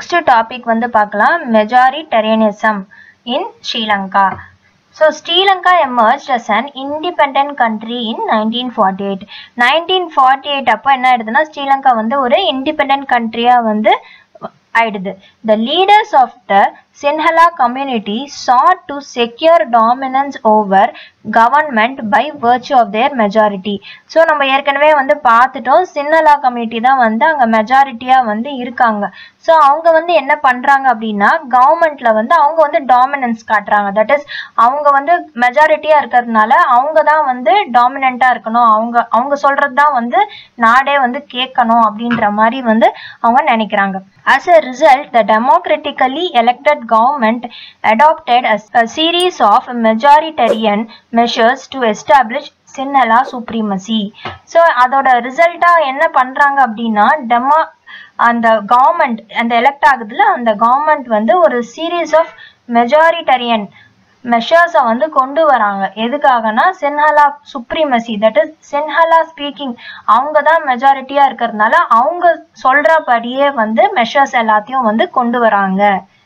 Next topic வந்து பார்க்கலாம் மெஜாரிட்டரியனிசம் இன் Sri Lanka So Sri Lanka emerged as an independent country in 1948. 1948 அப்போ என்ன ஆயிடுதுன்னா ஸ்ரீலங்கா வந்து ஒரு இண்டிபெண்ட் கண்ட்ரியா வந்து ஆயிடுது the leaders of the Sinhala community sought to secure dominance over government by virtue of their majority so நம்ம ஏற்கனவே வந்து பார்த்துட்டோம் சின்னலா கம்யூனிட்டி தான் வந்து அங்கே மெஜாரிட்டியாக வந்து இருக்காங்க ஸோ அவங்க வந்து என்ன பண்ணுறாங்க அப்படின்னா கவர்மெண்ட்ல வந்து அவங்க வந்து டாமினன்ஸ் காட்டுறாங்க தட் இஸ் அவங்க வந்து மெஜாரிட்டியாக இருக்கிறதுனால அவங்க தான் வந்து டாமினண்ட்டாக இருக்கணும் அவங்க அவங்க சொல்கிறது தான் வந்து நாடே வந்து கேட்கணும் அப்படின்ற மாதிரி வந்து அவங்க நினைக்கிறாங்க As a result, the democratically elected government adopted a, a series of majoritarian measures to establish Sinhala supremacy. So அதோட ரிசல்ட்டாக என்ன பண்ணுறாங்க அப்படின்னா டெமோ அந்த கவர்மெண்ட் அந்த எலெக்ட் ஆகுதுல அந்த கவர்மெண்ட் வந்து ஒரு சீரீஸ் ஆஃப் மெஜாரிட்டரியன் மெஷர்ஸை வந்து கொண்டு வராங்க எதுக்காகனா Sinhala supremacy that is Sinhala speaking அவங்க தான் மெஜாரிட்டியாக இருக்கிறதுனால அவங்க சொல்கிறபடியே வந்து மெஷர்ஸ் எல்லாத்தையும் வந்து கொண்டு வராங்க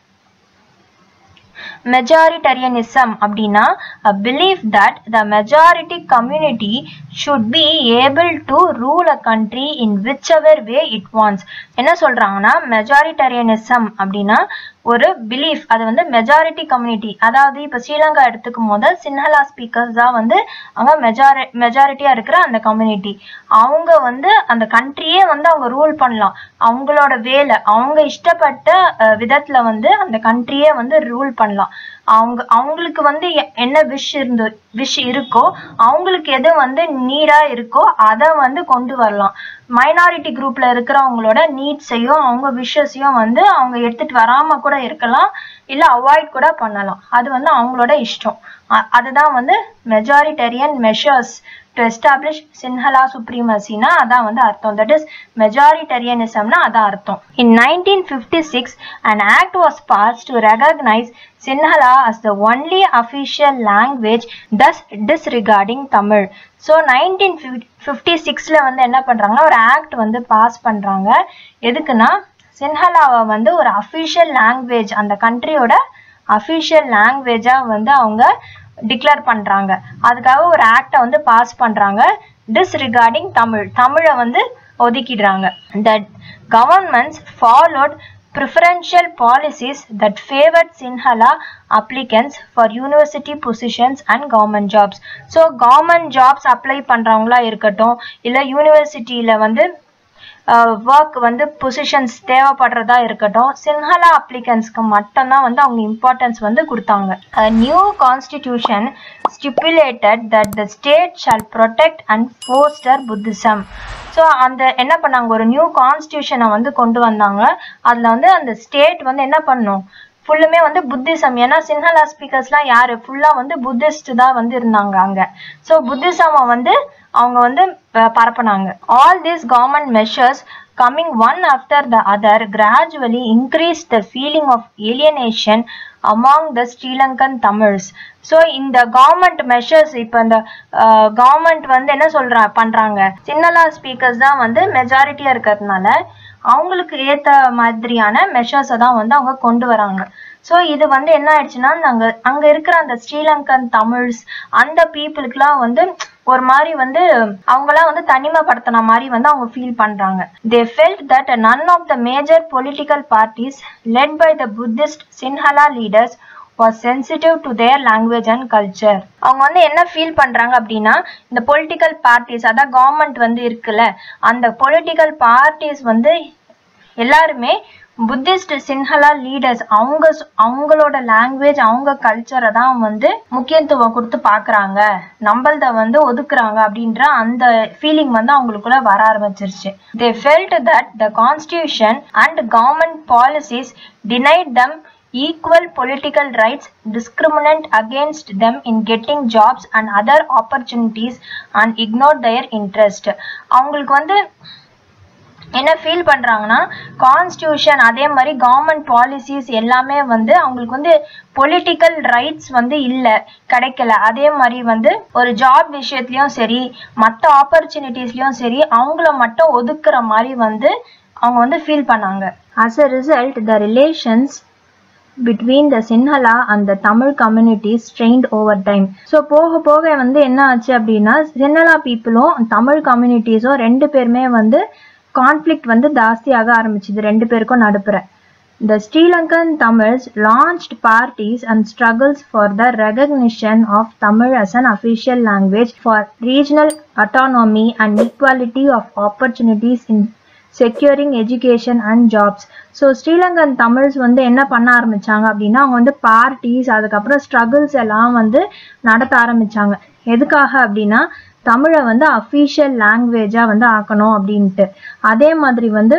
மெஜாரிட்டரியனிசம் அப்படின்னா a belief that the majority community should be able to rule a country in whichever way it wants என்ன சொல்றாங்கன்னா மெஜாரிட்டரியனிசம் அப்படின்னா ஒரு பிலீஃப் அது வந்து மெஜாரிட்டி கம்யூனிட்டி அதாவது இப்போ ஸ்ரீலங்கா எடுத்துக்கும் போது சின்ஹலா ஸ்பீக்கர்ஸ் தான் வந்து அங்கே மெஜாரி மெஜாரிட்டியாக இருக்கிற அந்த கம்யூனிட்டி அவங்க வந்து அந்த கண்ட்ரியே வந்து அவங்க ரூல் பண்ணலாம் அவங்களோட வேலை அவங்க இஷ்டப்பட்ட அஹ், விதத்துல வந்து அந்த கண்ட்ரியே வந்து ரூல் பண்ணலாம் அவங்க அவங்களுக்கு வந்து எ- என்ன விஷ் இருந்து விஷ் இருக்கோ அவங்களுக்கு எது வந்து நீடா இருக்கோ அதை வந்து கொண்டு வரலாம் மைனாரிட்டி குரூப்ல இருக்கிறவங்களோட நீட்ஸையும் அவங்க விஷஸையும் வந்து அவங்க எடுத்துட்டு வராம கூட இருக்கலாம் இல்ல அவாய்ட் கூட பண்ணலாம் அது வந்து அவங்களோட இஷ்டம் அ- அதுதான் வந்து majoritarian measures to establish Sinhala சுப்ரீமசினா அதான் வந்து அர்த்தம் தட் இஸ் மெஜாரிட்டரியனிசம்னா அதான் அர்த்தம் in nineteen fifty six and act was pass to recognise Sinhala as the only official language thus disregarding Tamil so nineteen fifty சிக்ஸில் வந்து என்ன பண்ணுறாங்கன்னா ஒரு ஆக்ட் வந்து பாஸ் பண்ணுறாங்க எதுக்குன்னா சின்ஹலாவை வந்து ஒரு அஃபிஷியல் லாங்குவேஜ் அந்த கண்ட்ரியோட அஃபிஷியல் லாங்குவேஜாக வந்து அவங்க டிக்ளேர் பண்ணுறாங்க அதுக்காக ஒரு ஆக்டை வந்து பாஸ் பண்ணுறாங்க டிஸ்ரிகார்டிங் தமிழ் தமிழை வந்து ஒதுக்கிடுறாங்க that governments followed preferential policies that favored Sinhala applicants for university positions and government jobs. So government jobs apply பண்றவங்களா இருக்கட்டும் இல்ல யூனிவர்சிட்டியில வந்து ஒர்க் வந்து பொசிஷன்ஸ் தேவைப்படுறதா இருக்கட்டும் சின்ஹலா அப்ளிகன்ஸ்க்கு மட்டும்தான் வந்து அவங்க இம்பார்ட்டன்ஸ் வந்து கொடுத்தாங்க new constitution stipulated that the state shall protect and foster Buddhism so அந்த என்ன பண்ணாங்க ஒரு நியூ கான்ஸ்டியூஷனை வந்து கொண்டு வந்தாங்க அதில் வந்து அந்த ஸ்டேட் வந்து என்ன பண்ணும் ஃபுல்லுமே வந்து புத்திசம் ஏன்னா சின்ஹலா ஸ்பீக்கர்ஸ்லாம் யாரு ஃபுல்லாக வந்து புத்திஸ்ட் தான் வந்து இருந்தாங்க அங்கே ஸோ புத்திசமை வந்து அவங்க வந்து அஹ், பரப்புனாங்க all these government measures coming one after the other gradually increased the feeling of alienation among the Sri Lankan Tamils. So இந்த கவர்மெண்ட் மெஷர்ஸ் இப்போ இந்த கவர்மெண்ட் வந்து என்ன சொல்றா பண்றாங்க சின்னலா ஸ்பீக்கர்ஸ் தான் வந்து மெஜாரிட்டியா இருக்கிறதுனால அவங்களுக்கு ஏத்த மாதிரியான மெஷர்ஸை தான் வந்து அவங்க கொண்டு வராங்க ஸோ இது வந்து என்ன ஆயிடுச்சுன்னா அங்க அங்க இருக்கிற அந்த ஸ்ரீலங்கன் தமிழ்ஸ் அந்த பீப்புளுக்குலாம் வந்து ஒரு மாதிரி வந்து அவங்களாம் வந்து தனிமைப்படுத்தின மாதிரி வந்து அவங்க ஃபீல் பண்றாங்க they felt that none of the major political parties led by the Buddhist Sinhala leaders was sensitive to their language and culture அவங்க வந்து என்ன ஃபீல் பண்றாங்க அப்படின்னா இந்த பொலிட்டிக்கல் பார்ட்டிஸ் அதான் கவர்மெண்ட் வந்து இருக்குல்ல அந்த பொலிட்டிக்கல் பார்ட்டிஸ் வந்து எல்லாருமே புத்திஸ்ட் சின்ஹலா லீடர்ஸ் அவங்க சொ- அவங்களோட லாங்குவேஜ் அவங்க கல்ச்சரை தான் வந்து முக்கியத்துவம் கொடுத்து பார்க்கறாங்க நம்மள்த வந்து ஒதுக்குறாங்க அப்படின்ற அந்த ஃபீலிங் வந்து அவங்களுக்குள்ள வர ஆரம்பிச்சிருச்சு they felt that the constitution and government policies denied them equal political rights discriminate against them in getting jobs and other opportunities and ignore their interest அவங்களுக்கு வந்து என்ன ஃபீல் பண்றாங்கன்னா கான்ஸ்டியூஷன் அதே மாதிரி கவர்மெண்ட் பாலிசிஸ் எல்லாமே வந்து அவங்களுக்கு வந்து பொலிட்டிக்கல் ரைட்ஸ் வந்து இல்லை கிடைக்கல அதே மாதிரி வந்து ஒரு ஜாப் விஷயத்துலயும் சரி மற்ற ஆப்பர்ச்சுனிட்டிஸ்லயும் சரி அவங்கள மட்டும் ஒதுக்குற மாதிரி வந்து அவங்க வந்து ஃபீல் பண்ணாங்க as a result the relations between the Sinhala and the Tamil communities strained over time. So போக போக வந்து என்ன ஆச்சு அப்படின்னா சின்னலா பீப்புளும் தமிழ் கம்யூனிட்டிஸும் ரெண்டு பேருமே வந்து கான்ஃப்ளிக்ட் வந்து ஜாஸ்தியாக ஆரம்பிச்சுது ரெண்டு பேருக்கும் நடுப்புற The Sri Lankan Tamils launched parties and struggles for the recognition of Tamil as an official language for regional autonomy and equality of opportunities in securing education and jobs so Sri Lankan Tamils வந்து என்ன பண்ண ஆரம்பிச்சாங்க அப்படின்னா அவங்க வந்து பார்ட்டிஸ் அதுக்கப்புறம் struggles எல்லாம் வந்து நடத்த ஆரம்பிச்சாங்க எதுக்காக அப்படின்னா தமிழை வந்து அஃபீஷியல் லாங்குவேஜாக வந்து ஆக்கணும் அப்படின்ட்டு அதே மாதிரி வந்து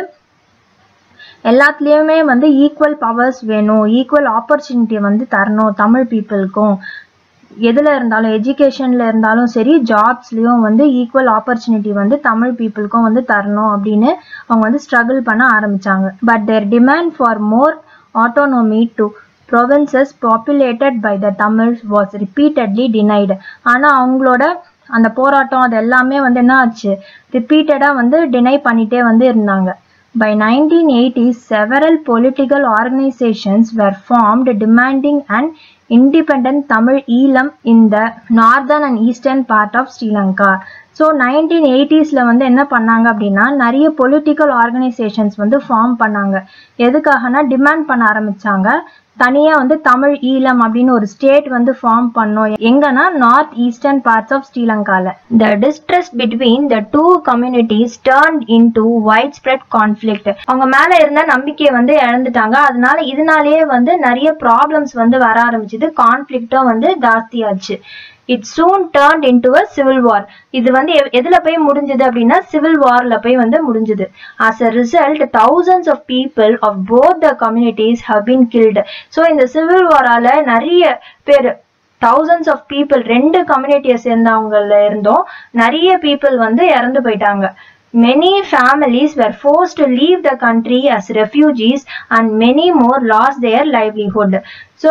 எல்லாத்துலேயுமே வந்து ஈக்குவல் பவர்ஸ் வேணும் ஈக்குவல் ஆப்பர்ச்சுனிட்டி வந்து தரணும் தமிழ் பீப்புளுக்கும் எதில் இருந்தாலும் எஜுகேஷனில் இருந்தாலும் சரி ஜாப்ஸ்லேயும் வந்து ஈக்குவல் ஆப்பர்ச்சுனிட்டி வந்து தமிழ் பீப்புளுக்கும் வந்து தரணும் அப்படின்னு அவங்க வந்து ஸ்ட்ரகிள் பண்ண ஆரம்பிச்சாங்க but their demand for more autonomy to provinces populated by the Tamils was repeatedly denied ஆனால் அவங்களோட அந்த போராட்டம் அது எல்லாமே வந்து என்ன ஆச்சு ரிப்பீட்டடாக வந்து டினை பண்ணிட்டே வந்து இருந்தாங்க By 1980s, several political organizations were formed demanding an independent Tamil Elam in the northern and eastern part of Sri Lanka. So nineteen எயிட்டிஸில் வந்து என்ன பண்ணாங்க அப்படின்னா நிறைய பொலிட்டிக்கல் ஆர்கனைசேஷன்ஸ் வந்து ஃபார்ம் பண்ணாங்க எதுக்காகனா டிமாண்ட் பண்ண ஆரம்பிச்சாங்க தனியாக வந்து தமிழ் ஈழம் அப்படின்னு ஒரு ஸ்டேட் வந்து ஃபார்ம் பண்ணோம் எங்கன்னா நார்த் ஈஸ்டர்ன் பார்ட்ஸ் ஆஃப் ஸ்ரீலங்கால the distrust between the two communities turn into widespread conflict அவங்க மேல இருந்த நம்பிக்கையை வந்து இழந்துட்டாங்க அதனால இதனாலேயே வந்து நிறைய ப்ராப்ளம்ஸ் வந்து வர ஆரம்பிச்சது கான்ஃபிளிக்டும் வந்து ஜாஸ்தியாச்சு it soon turn into a civil war இது வந்து எ- எதுல போய் முடிஞ்சது அப்படின்னா சிவில் வார்ல போய் வந்து முடிஞ்சது as a result thousands of people of both the communities have been killed so இந்த சிவில் வாரால நிறைய பேர் thousands of people ரெண்டு கம்யூனிட்டியை சேர்ந்தவங்கல இருந்தும் நிறைய people வந்து இறந்து போயிட்டாங்க Many families were forced to leave the country as refugees and many more lost their livelihood. So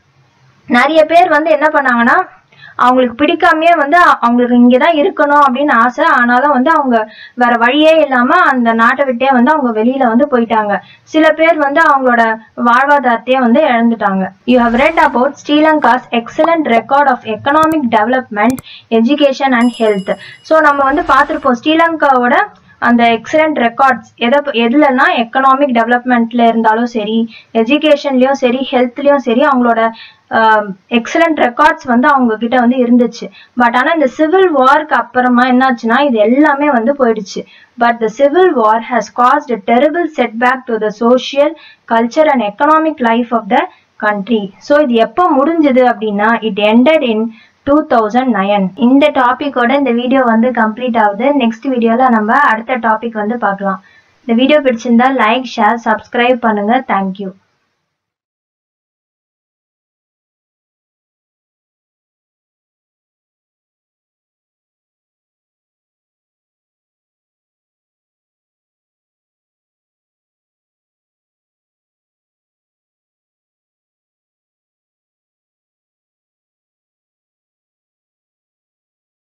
நிறைய பேர் வந்து என்ன பண்ணாங்கன்னா அவங்களுக்கு பிடிக்காமயே வந்து அ- அவங்களுக்கு இங்கதான் இருக்கணும் அப்படின்னு ஆசை ஆனாலும் வந்து அவங்க வேற வழியே இல்லாம அந்த நாட்டை விட்டே வந்து அவங்க வெளியில வந்து போயிட்டாங்க சில பேர் வந்து அவங்களோட வாழ்வாதாரத்தையே வந்து இழந்துட்டாங்க you have read about Sri Lanka's excellent record of economic development education and health so நம்ம வந்து பார்த்திருப்போம் ஸ்ரீலங்காவோட அந்த எக்ஸலண்ட் ரெக்கார்ட்ஸ் எதை எதுலன்னா எக்கனாமிக் டெவலப்மெண்ட்ல இருந்தாலும் சரி எஜுகேஷன்லயும் சரி ஹெல்த்லயும் சரி அவங்களோட எக்ஸலண்ட் ரெக்கார்ட்ஸ் வந்து அவங்க கிட்ட வந்து இருந்துச்சு பட் ஆனா இந்த சிவில் வார்க்கு அப்புறமா என்னாச்சுன்னா இது எல்லாமே வந்து போயிடுச்சு but the civil war has cost a terrible setback to the social culture and economic life of the country so இது எப்போ முடிஞ்சது அப்படின்னா it ended in two thousand nine இந்த டாபிக்கோட இந்த வீடியோ வந்து கம்ப்ளீட் ஆகுது நெக்ஸ்ட் வீடியோல நம்ம அடுத்த டாபிக் வந்து பார்க்கலாம் இந்த வீடியோ பிடிச்சிருந்தா லைக் ஷேர் சப்ஸ்கிரைப் பண்ணுங்க தேங்க்யூ